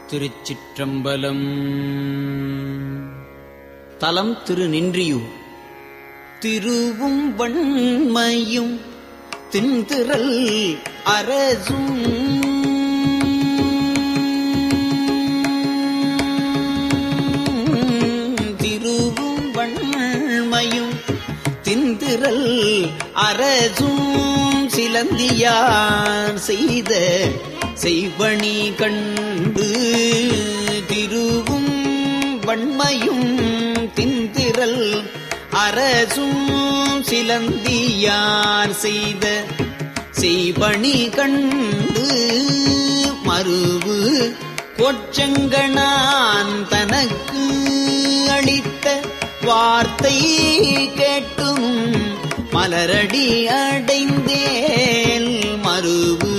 திருச்சிற்றம்பலம் தலம் திருநின்றியூர் திருவும் வன்மையும் தின்திரல் அரசும் திருவும் வன்மையும் தின்திரல் அரசும் சிலந்தியார் செய்த செய்வணி கண்டு திருவும் வன்மையும் தின்திரல் அரசும் சிலந்தியார் செய்த செய்பணி கண்டு மறுவு கொச்சங்கனான் தனக்கு அளித்த வார்த்தை கேட்டும் மலரடி அடைந்தேல் மறுவு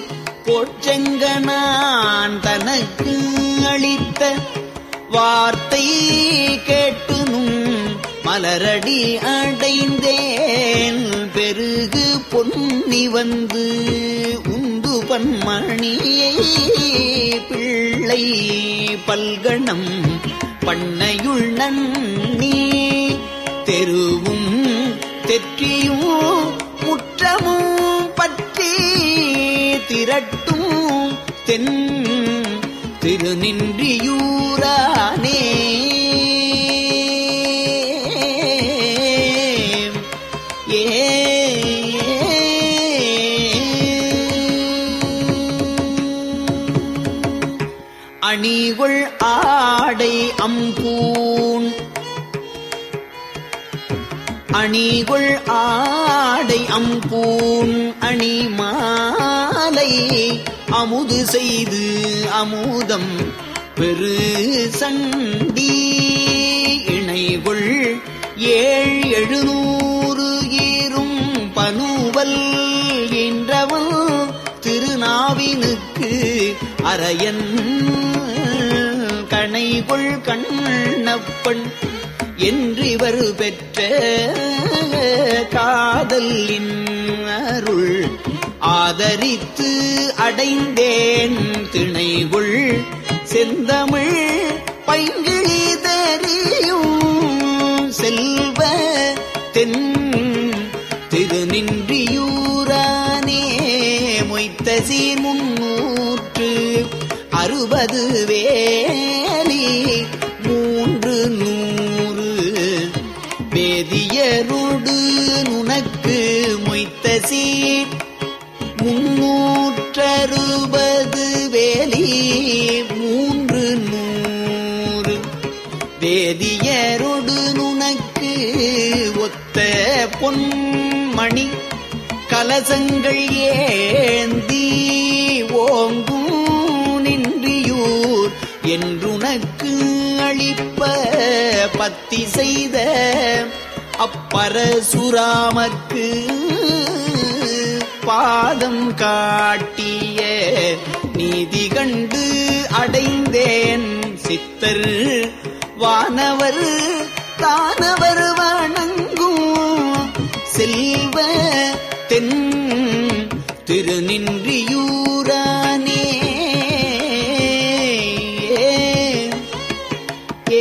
கொச்சங்கனான் தனக்கு அளித்த வார்த்தை கேட்டுனும் மலரடி அடைந்தேன் பெருகு பொன்னி வந்து உந்து பன்மணியை பிள்ளை பல்கணம் பண்ணையுள் நன்னி தெருவும் தெற்றியும் முற்றமும் பற்றி திரட்டும் தென் திருநின்றியூரானே ஏ அணிகுள் ஆடை அம்பூன் அணிகுள் ஆடை அம்பூன் அணி மாலை அமுது செய்து அமுதம் பெரு சண்டி இணைகுள் ஏழ் எழுநூறு ஈரும் பனுவல் என்றவன் திருநாவினுக்கு அரையன் கணைகொள் கண்ணப்பன் என்று இவர் பெற்ற காதலின் அருள் ஆதரித்து அடைந்தேன் திணைகுள் செந்தமிழ் பைங்கிழிதறியும் செல்வ தென் திருநின்றியூரானே மொய்த்த சீர் முன்னூற்று அறுபது வேலி மூன்று நூறு வேதியருடு நுனக்கு மொய்த்த சீர் முன்னூற்றறுபது வேலி மூன்று நூறு வேதியரொடு நுனக்கு ஒத்த பொன்மணி கலசங்கள் ஏந்தி ஓங்கும் நின்றியூர் என்றுனக்கு அளிப்ப பத்தி செய்த அப்பரசுராமர்க்கு பாதம் காட்டிய நீதி கண்டு அடைந்தேன் சித்தர் வானவர் தானவர் வணங்கும் செல்வ தென் திருநின்றியூரானே ஏ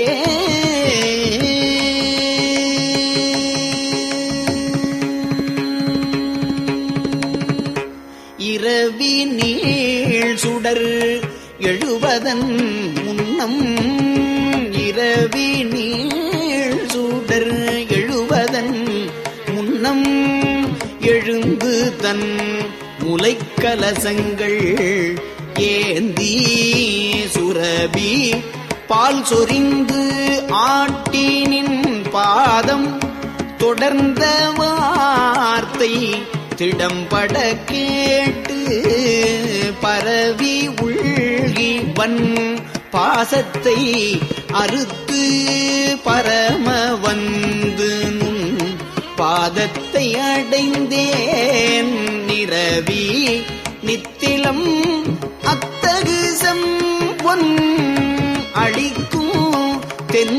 இரவி நீள் சுடர் எழுவதன் முன்னம் இரவி நீள் சுடர் எழுவதன் முன்னம் எழுந்து தன் முலைக்கலசங்கள் ஏந்தி சுரபி பால் சொரிந்து ஆட்டினின் பாதம் தொடர்ந்த வார்த்தை திடம்பட கேட்டு பரவி உள்கி வன் பாசத்தை அறுத்து பரம வந்து நுண் பாதத்தை அடைந்தேன் நிரவி நித்திலம் அத்தகு செம்பொன் அளிக்கும் தென்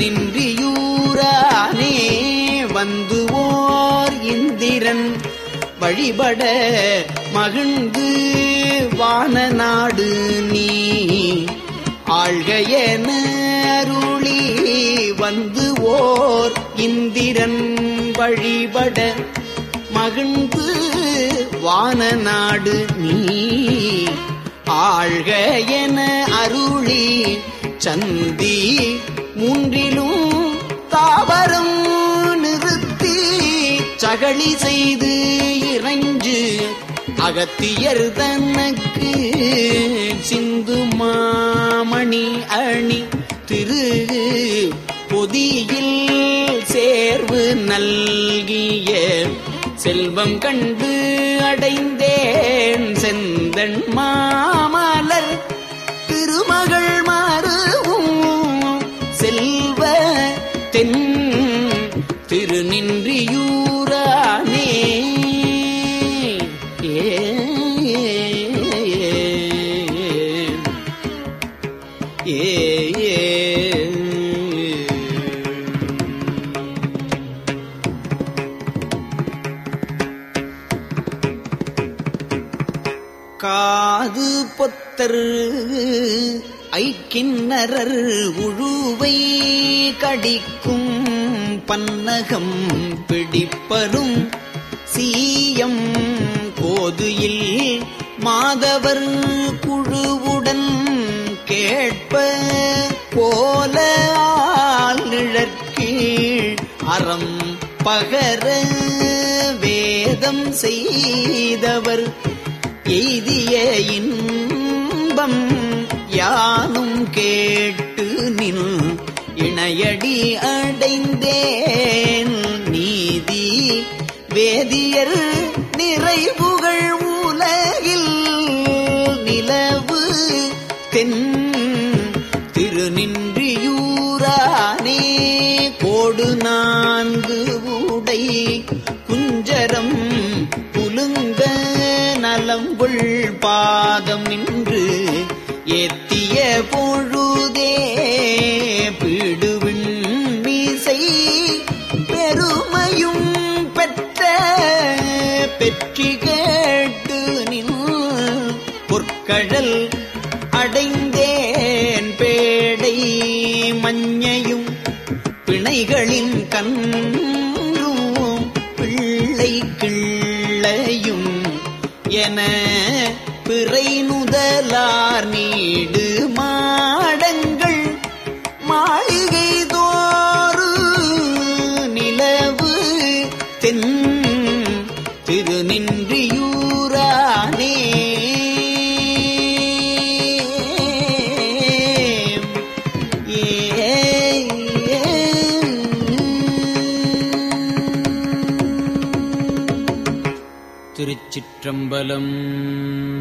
திருநின்றியூரானே வந்து ஓர் இந்திரன் வழிபட மகிழ்ந்து வான நாடு நீ ஆழ்கையன அருளி வந்து ஓர் இந்திரன் வழிபட மகிழ்ந்து வான நாடு நீ ஆழ்க என அருளி சந்தி மூன்றிலும் தாவரம் நிறுத்தி சகழி செய்து இறைஞ்சு அகத்தியர் தனக்கு சிந்து மாமணி அணி திரு பொதியில் சேர்வு நல்கிய செல்வம் கண்டு அடைந்தேன் செந்தன் மாமலர் திருமகள் மாறுவும் செல்வ தென் திருநின்றியூரானே ஏ ஏ காது பொத்தர் ஐக்கிண்ணரர் உழுவை கடிக்கும் பன்னகம் பிடிப்பரும் சீயம் கோதுயில் மாதவர் குழுவுடன் கேட்ப போல ஆள் நிழற்கீழ் அறம் பகர வேதம் செய்தவர் எய்திய இன்பம் யானும் கேட்டு நின் இணையடி அடைந்தேன் நீதி வேதியர் நிறைவுகள் உலகில் நிலவு தென் திருநின்றியூரானே கோடு நான்கு உடை குஞ்சரம் புலுங்க நலங்குள் பாதம் நின்று ஏத்திய பொழுதே பிடுவின் மீசை பெருமையும் பெற்ற பெற்றி கேட்டு நின் பொற்கழல் அடைந்தேன் பேடை மஞ்சையும் பிணைகளின் கன்றும் பிள்ளை கிள்ளையும் என பிறை நுதலார் நீடு மாடங்கள் மாளிகை தோறு நிலவு தென் திருநின்றியூரானே திருச்சிற்றம்பலம்